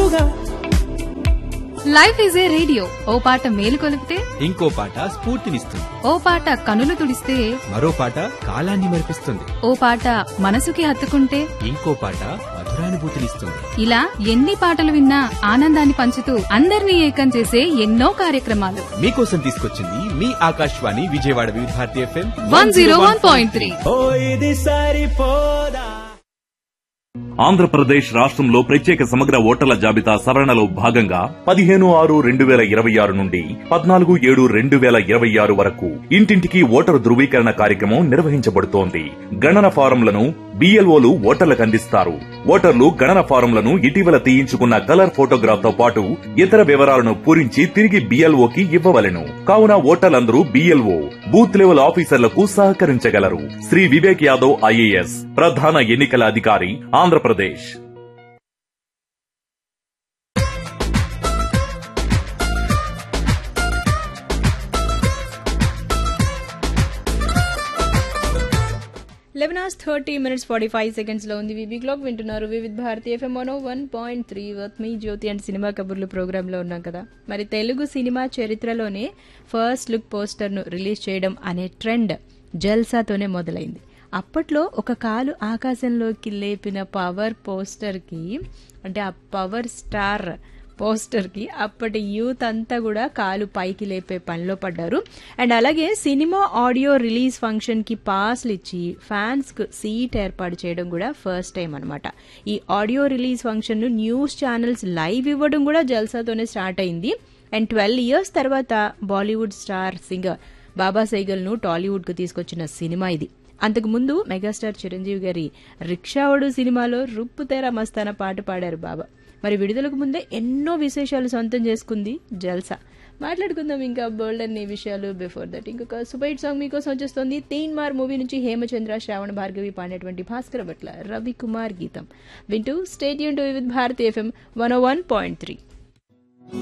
తోడుగా life is a radio ఓ పాట మేలు కొలిపితే ఇంకో పాట స్ఫూర్తినిస్తుంది ఓ పాట కనులు తుడిస్తే మరో పాట కాలాన్ని మరిపిస్తుంది ఓ పాట మనసుకి హత్తుకుంటే ఇంకో పాట మధురానుభూతినిస్తుంది ఇలా ఎన్ని పాటలు విన్నా ఆనందాన్ని పంచుతూ అందరినీ ఏకం చేసే ఎన్నో కార్యక్రమాలు మీకోసం తీసుకొచ్చింది మీ Akashvani Vijayawada Vividh Bharati FM one zero one point three ఓ ఇది సరిపోదా ఆంధ్రప్రదేశ్ రాష్ట్రంలో ప్రత్యేక సమగ్ర ఓటర్ల జాబితా సవరణలో భాగంగా పదిహేను ఆరు రెండు వేల ఇరవై ఆరు నుండి పద్నాలుగు ఏడు రెండు వేల ఇరవై ఆరు వరకు ఇంటింటికి ఓటరు ధృవీకరణ కార్యక్రమం నిర్వహించబడుతోంది గణన ఫారంలను బిఎల్ఓలు ఓటర్లకు అందిస్తారు ఓటర్లు గణన ఫారంలను ఇటీవల తీయించుకున్న కలర్ ఫోటోగ్రాఫ్ తో పాటు ఇతర వివరాలను పూరించి తిరిగి బిఎల్ఓకి ఇవ్వవలెను కావున ఓటర్లందరూ బిఎల్ఓ బూత్ లెవెల్ ఆఫీసర్లకు సహకరించగలరు శ్రీ వివేక్ యాదవ్ ఐఏఎస్ ప్రధాన ఎన్నికల అధికారి Andhra Pradesh eleven hours thirty minutes forty five సెకండ్స్లో ఉంది వివి క్లాక్ వింటున్నారు Vividh Bharati FM one one point three వర్త్ మీ జ్యోతి అండ్ సినిమా కబుర్లు ప్రోగ్రాంలో ఉన్నాం కదా మరి తెలుగు సినిమా చరిత్రలోనే ఫస్ట్ లుక్ పోస్టర్ను రిలీజ్ చేయడం అనే ట్రెండ్ జల్సాతోనే మొదలైంది అప్పట్లో ఒక కాలు ఆకాశంలోకి లేపిన పవర్ పోస్టర్కి అంటే ఆ పవర్ స్టార్ పోస్టర్కి అప్పటి యూత్ అంతా కూడా కాలు పైకి లేపే పనిలో పడ్డారు అండ్ అలాగే సినిమా ఆడియో రిలీజ్ ఫంక్షన్కి పాస్లు ఇచ్చి ఫ్యాన్స్కు సీట్ ఏర్పాటు చేయడం కూడా ఫస్ట్ టైం అనమాట ఈ ఆడియో రిలీజ్ ఫంక్షన్ను న్యూస్ ఛానల్స్ లైవ్ ఇవ్వడం కూడా జల్సాతోనే స్టార్ట్ అయింది అండ్ ట్వెల్వ్ ఇయర్స్ తర్వాత బాలీవుడ్ స్టార్ సింగర్ బాబా సైగల్ను టాలీవుడ్కు తీసుకొచ్చిన సినిమా ఇది అంతకుముందు మెగాస్టార్ చిరంజీవి గారి రిక్షావడు సినిమాలో రుప్పుతేర మస్తాన పాట పాడారు బాబా మరి విడుదలకు ముందే ఎన్నో విశేషాలు సొంతం చేసుకుంది జల్సా మాట్లాడుకుందాం ఇంకా బోల్డ్ అన్ని విషయాలు బిఫోర్ దట్ ఇంకొక సూపర్ సాంగ్ మీకోసం వచ్చేస్తుంది తీన్ మార్ మూవీ నుంచి హేమచంద్ర శ్రావణ భార్గవి పాడినటువంటి భాస్కర భట్ల రవి కుమార్ గీతం వింటూ స్టేడియం to with Bharati FM one one point three